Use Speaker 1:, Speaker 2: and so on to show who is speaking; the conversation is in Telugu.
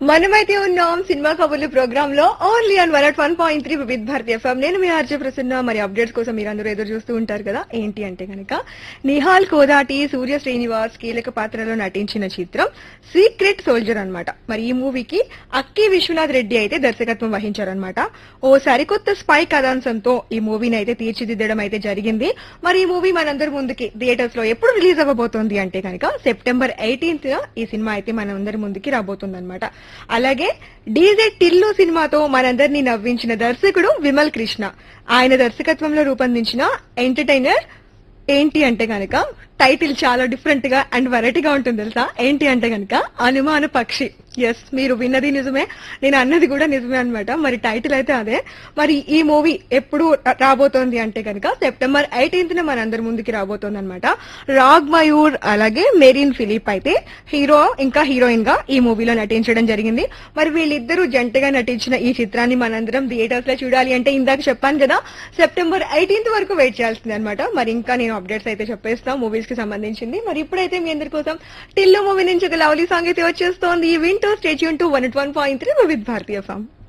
Speaker 1: మనమైతే ఉన్నాం సినిమా కబుర్లు ప్రోగ్రామ్ లో only on one one point three Vividh Bharati FM నేను మీ ఆర్జే ప్రసన్న మరి అప్డేట్స్ కోసం మీరందరూ ఎదురు చూస్తూ ఉంటారు కదా ఏంటి అంటే గనక నిహాల్ కోదాటి సూర్య శ్రీనివాస్ కీలక పాత్రలో నటించిన చిత్రం సీక్రెట్ సోల్జర్ అన్నమాట మరి ఈ మూవీకి అక్కి విశ్వనాథ్ రెడ్డి అయితే దర్శకత్వం వహించారనమాట ఓ సరికొత్త స్పై కథాంశంతో ఈ మూవీని అయితే తీర్చిదిద్దడం అయితే జరిగింది మరి ఈ మూవీ మనందరి ముందుకి థియేటర్స్ లో ఎప్పుడు రిలీజ్ అవ్వబోతోంది అంటే కనుక సెప్టెంబర్ ఎయిటీన్త్ ఈ సినిమా అయితే మనందరి ముందుకి రాబోతుంది అనమాట అలాగే డీజే టిల్లు సినిమాతో మనందరినీ నవ్వించిన దర్శకుడు విమల్ కృష్ణ ఆయన దర్శకత్వంలో రూపొందించిన ఎంటర్టైనర్ ఏంటి అంటే గనక టైటిల్ చాలా డిఫరెంట్ గా అండ్ వెరైటీగా ఉంటుంది తెలుసా ఏంటి అంటే గనక అనుమాన పక్షి ఎస్ మీరు విన్నది నిజమే నేను అన్నది కూడా నిజమే అన్నమాట మరి టైటిల్ అయితే అదే మరి ఈ మూవీ ఎప్పుడు రా- రాబోతోంది అంటే కనుక సెప్టెంబర్ ఎయిటీన్త్ న మనందరి ముందుకి రాబోతోంది అనమాట రాగ్ మయూర్ అలాగే మెరీన్ ఫిలిప్ అయితే హీరో ఇంకా హీరోయిన్ గా ఈ మూవీలో నటించడం జరిగింది మరి వీళ్ళిద్దరూ జంటగా నటించిన ఈ చిత్రాన్ని మనందరం థియేటర్స్ లో చూడాలి అంటే ఇందాక చెప్పాను కదా సెప్టెంబర్ ఎయిటీన్త్ వరకు వెయిట్ చేయాల్సింది అనమాట మరి ఇంకా నేను అప్డేట్స్ అయితే చెప్పేస్తా మూవీస్ కి సంబంధించింది మరి ఇప్పుడైతే మీ అందరి కోసం టిల్లు మూవీ నుంచి ఒక లవ్లీ సాంగ్ అయితే వచ్చేస్తోంది వింటూ stay tuned to one one point three with Bharatiya form